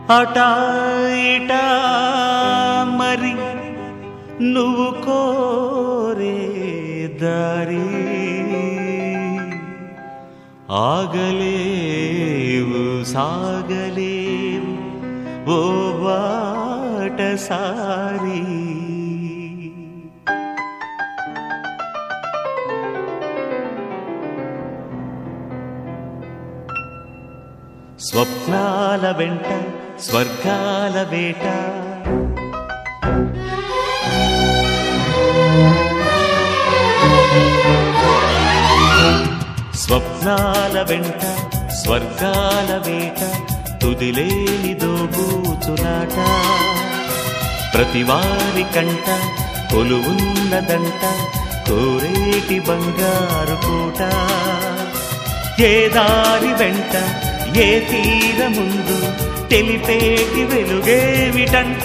అటా ఇటా మరి నువ్వు కోరే దారి ఆగలేవు సాగలేవు ఓ బాటసారి స్వప్నాల వెంట స్వర్గాల వేట స్వప్నాల వెంట స్వర్గాల వేట తుదిలేని దోబూచులాట ప్రతివారి కంట కొలువున్నదంట కోరేటి బంగారు పూట ఏ దారి వెంట ఏ తీర ముందు తెలిపేటి వెలుగేమిటంట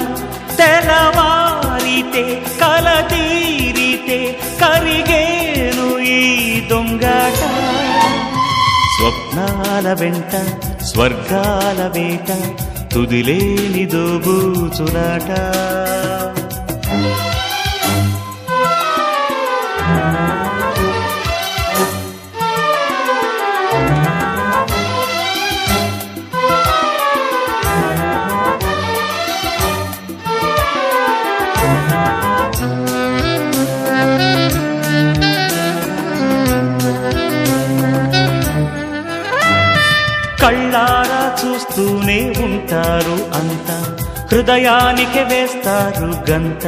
తెలవారితే కల తీరితే కరిగేను ఈ దొంగట స్వప్నాల వెంట స్వర్గాల వేట తుదిలేని దోబూచులాట కళ్ళారా చూస్తూనే ఉంటారు అంత హృదయానికి వేస్తారు గంత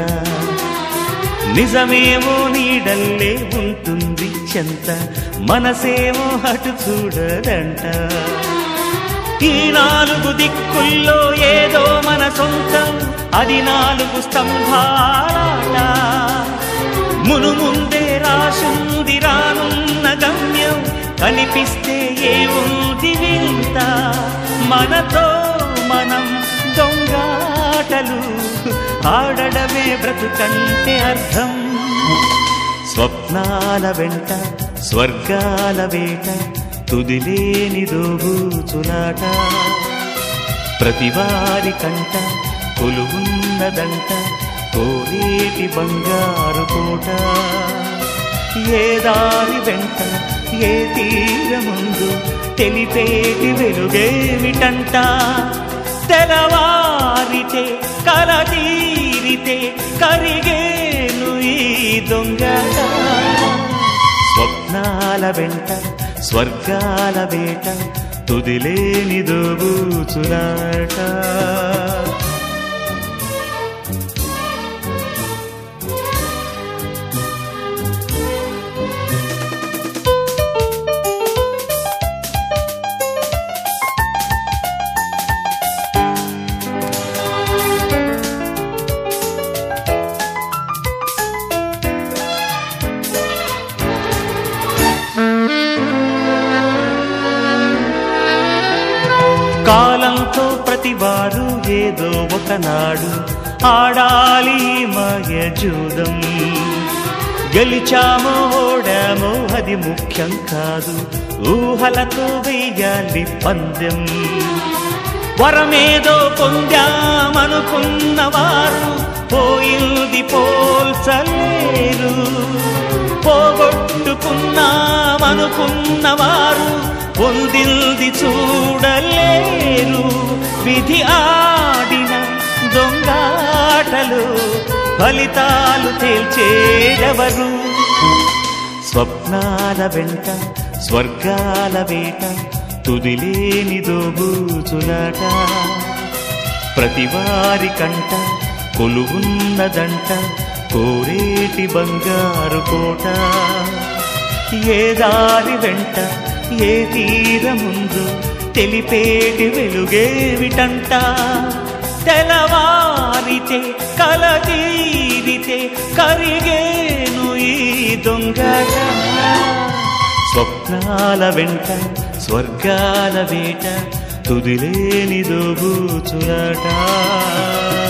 నిజమేమో నీడల్లే ఉంటుంది చెంత మనసేమో అటు చూడదంట ఈ నాలుగు దిక్కుల్లో ఏదో మన సొంతం అది నాలుగు స్తంభాలాట మును ముందే రాసుంది రానున్న గమ్యం కనిపిస్తే ఏముంది వింత మనతో మనం దొంగాటలు ఆడడమే బ్రతుకంటే అర్థం స్వప్నాల వెంట స్వర్గాల వేట తుదిలేని దోబూచులాట ప్రతివారి కంట కొలువున్నదంట కోరేటి బంగారు కోట ఏ దారి వెంట ఏ తీర ముందు తెలిపేటి వెలుగేమిటంట తెలవారితే కల తీరితే కరిగేను ఈ దొంగట స్వప్నాల వెంట స్వర్గాల వేట తుదిలేని దోబూచులాట కాలంతో ప్రతివారు ఏదో ఒకనాడు ఆడాలి ఈ మాయ జూదం గెలిచామో ఓడామో అది ముఖ్యం కాదు ఊహలతో వెయ్యాలి పందెం వరమేదో పొందామనుకున్నవారు పోయింది పోల్చలేరు పోగొట్టుకున్నామనుకున్నవారు పొందింది చూడలేరు విధి ఆడిన దొంగాటలు ఫలితాలు తేల్చేదెవరు స్వప్నాల వెంట స్వర్గాల వేట తుదిలేని దోబూచులాట ప్రతివారి కంట కొలువున్నదంట కోరేటి బంగారు కోట ఏ దారి వెంట ఏ తీర ముందు తెలిపేటి వెలుగేమిటంట తెలవారితే కల తీరితే కరిగేను ఈ దొంగట స్వప్నాల వెంట స్వర్గాల వేట తుదిలేని దోబూచులాట